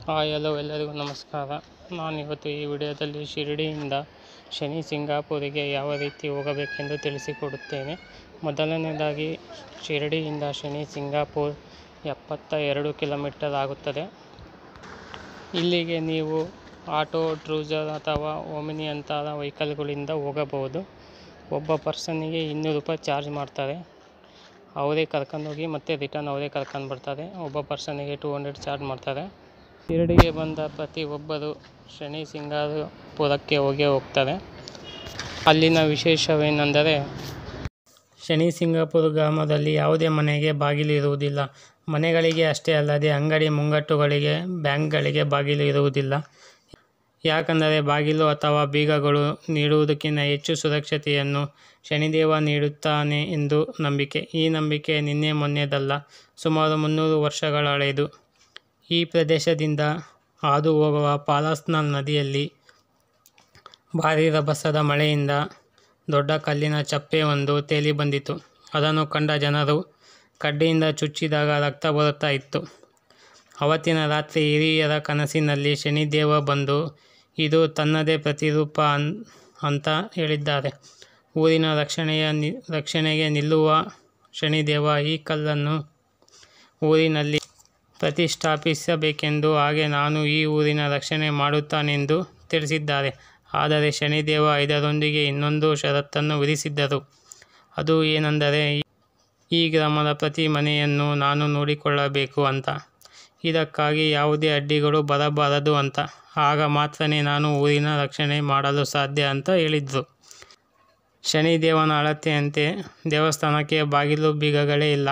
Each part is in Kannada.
ಹಾಯ್ ಹಲೋ ಎಲ್ಲರಿಗೂ ನಮಸ್ಕಾರ ನಾನಿವತ್ತು ಈ ವಿಡಿಯೋದಲ್ಲಿ ಶಿರಡಿಯಿಂದ ಶನಿ ಸಿಂಗಾಪುರಿಗೆ ಯಾವ ರೀತಿ ಹೋಗಬೇಕೆಂದು ತಿಳಿಸಿಕೊಡುತ್ತೇನೆ ಮೊದಲನೇದಾಗಿ ಶಿರಡಿಯಿಂದ ಶನಿ ಸಿಂಗಾಪುರ್ ಎಪ್ಪತ್ತ ಎರಡು ಕಿಲೋಮೀಟರ್ ಆಗುತ್ತದೆ ಇಲ್ಲಿಗೆ ನೀವು ಆಟೋ ಟ್ರೂಸರ್ ಅಥವಾ ಓಮಿನಿ ಅಂತಹ ವೆಹಿಕಲ್ಗಳಿಂದ ಹೋಗಬಹುದು ಒಬ್ಬ ಪರ್ಸನ್ನಿಗೆ ಇನ್ನೂರು ರೂಪಾಯಿ ಚಾರ್ಜ್ ಮಾಡ್ತಾರೆ ಅವರೇ ಕರ್ಕೊಂಡೋಗಿ ಮತ್ತೆ ರಿಟರ್ನ್ ಅವರೇ ಕರ್ಕೊಂಡು ಬರ್ತಾರೆ ಒಬ್ಬ ಪರ್ಸನ್ನಿಗೆ ಟೂ ಹಂಡ್ರೆಡ್ ಚಾರ್ಜ್ ಮಾಡ್ತಾರೆ ಶಿರಡಿಗೆ ಬಂದ ಪ್ರತಿಯೊಬ್ಬರು ಶನಿ ಸಿಂಗಾಪುರಕ್ಕೆ ಹೋಗೇ ಹೋಗ್ತಾರೆ ಅಲ್ಲಿನ ವಿಶೇಷವೇನೆಂದರೆ ಶನಿ ಸಿಂಗಾಪುರ ಗ್ರಾಮದಲ್ಲಿ ಯಾವುದೇ ಮನೆಗೆ ಬಾಗಿಲು ಇರುವುದಿಲ್ಲ ಮನೆಗಳಿಗೆ ಅಷ್ಟೇ ಅಲ್ಲದೆ ಅಂಗಡಿ ಮುಂಗಟ್ಟುಗಳಿಗೆ ಬ್ಯಾಂಕ್ಗಳಿಗೆ ಬಾಗಿಲು ಇರುವುದಿಲ್ಲ ಯಾಕಂದರೆ ಬಾಗಿಲು ಅಥವಾ ಬೀಗಗಳು ನೀಡುವುದಕ್ಕಿಂತ ಹೆಚ್ಚು ಸುರಕ್ಷತೆಯನ್ನು ಶನಿದೇವ ನೀಡುತ್ತಾನೆ ಎಂದು ನಂಬಿಕೆ ಈ ನಂಬಿಕೆ ನಿನ್ನೆ ಮೊನ್ನೆದಲ್ಲ ಸುಮಾರು ಮುನ್ನೂರು ವರ್ಷಗಳ ಹಳೆಯದು ಈ ಪ್ರದೇಶದಿಂದ ಹಾದು ಹೋಗುವ ಪಾಲಾಸ್ನ ನದಿಯಲ್ಲಿ ಭಾರೀ ರಭಸದ ಮಳೆಯಿಂದ ದೊಡ್ಡ ಕಲ್ಲಿನ ಚಪ್ಪೆ ಒಂದು ತೇಲಿ ಬಂದಿತು ಅದನ್ನು ಕಂಡ ಜನರು ಕಡ್ಡಿಯಿಂದ ಚುಚ್ಚಿದಾಗ ರಕ್ತ ಬರುತ್ತಾ ಇತ್ತು ಅವತ್ತಿನ ರಾತ್ರಿ ಹಿರಿಯರ ಕನಸಿನಲ್ಲಿ ಶನಿದೇವ ಬಂದು ಇದು ತನ್ನದೇ ಪ್ರತಿರೂಪ ಅನ್ ಅಂತ ಹೇಳಿದ್ದಾರೆ ಊರಿನ ರಕ್ಷಣೆಯ ನಿ ರಕ್ಷಣೆಗೆ ನಿಲ್ಲುವ ಶನಿದೇವ ಈ ಕಲ್ಲನ್ನು ಊರಿನಲ್ಲಿ ಪ್ರತಿಷ್ಠಾಪಿಸಬೇಕೆಂದು ಹಾಗೆ ನಾನು ಈ ಊರಿನ ರಕ್ಷಣೆ ಮಾಡುತ್ತಾನೆಂದು ತಿಳಿಸಿದ್ದಾರೆ ಆದರೆ ಶನಿದೇವ ಇದರೊಂದಿಗೆ ಇನ್ನೊಂದು ಷರತ್ತನ್ನು ವಿಧಿಸಿದ್ದರು ಅದು ಏನೆಂದರೆ ಈ ಗ್ರಾಮದ ಪ್ರತಿ ಮನೆಯನ್ನು ನಾನು ನೋಡಿಕೊಳ್ಳಬೇಕು ಅಂತ ಇದಕ್ಕಾಗಿ ಯಾವುದೇ ಅಡ್ಡಿಗಳು ಬರಬಾರದು ಅಂತ ಆಗ ಮಾತ್ರನೇ ನಾನು ಊರಿನ ರಕ್ಷಣೆ ಮಾಡಲು ಸಾಧ್ಯ ಅಂತ ಹೇಳಿದರು ಶನಿದೇವನ ಅಳತೆಯಂತೆ ದೇವಸ್ಥಾನಕ್ಕೆ ಬಾಗಿಲು ಬೀಗಗಳೇ ಇಲ್ಲ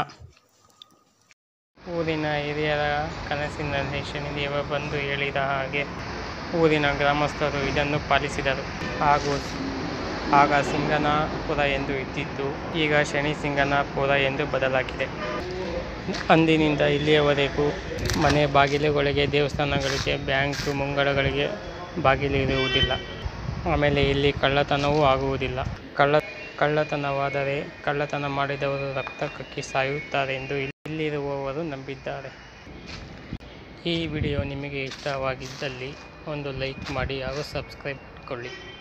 ಊರಿನ ಹಿರಿಯರ ಕನಸಿನಲ್ಲಿ ಶನಿದೇವ ಬಂದು ಹೇಳಿದ ಹಾಗೆ ಊರಿನ ಗ್ರಾಮಸ್ಥರು ಇದನ್ನು ಪಾಲಿಸಿದರು ಹಾಗೂ ಆಗ ಸಿಂಗನಾಪುರ ಎಂದು ಇದ್ದಿದ್ದು ಈಗ ಶನಿ ಸಿಂಗನಾಪುರ ಎಂದು ಬದಲಾಗಿದೆ ಅಂದಿನಿಂದ ಇಲ್ಲಿಯವರೆಗೂ ಮನೆ ಬಾಗಿಲುಗಳಿಗೆ ದೇವಸ್ಥಾನಗಳಿಗೆ ಬ್ಯಾಂಕ್ ಮುಂಗಡಗಳಿಗೆ ಬಾಗಿಲು ಇರುವುದಿಲ್ಲ ಆಮೇಲೆ ಇಲ್ಲಿ ಕಳ್ಳತನವೂ ಆಗುವುದಿಲ್ಲ ಕಳ್ಳ ಕಳ್ಳತನವಾದರೆ ಕಳ್ಳತನ ಮಾಡಿದವರು ರಕ್ತ ಕಕ್ಕಿ ಸಾಯುತ್ತಾರೆ ಎಂದು ಇಲ್ಲಿರುವವರು ನಂಬಿದ್ದಾರೆ ಈ ವಿಡಿಯೋ ನಿಮಗೆ ಇಷ್ಟವಾಗಿದ್ದಲ್ಲಿ ಒಂದು ಲೈಕ್ ಮಾಡಿ ಹಾಗೂ ಸಬ್ಸ್ಕ್ರೈಬ್ ಮಾಡಿಕೊಳ್ಳಿ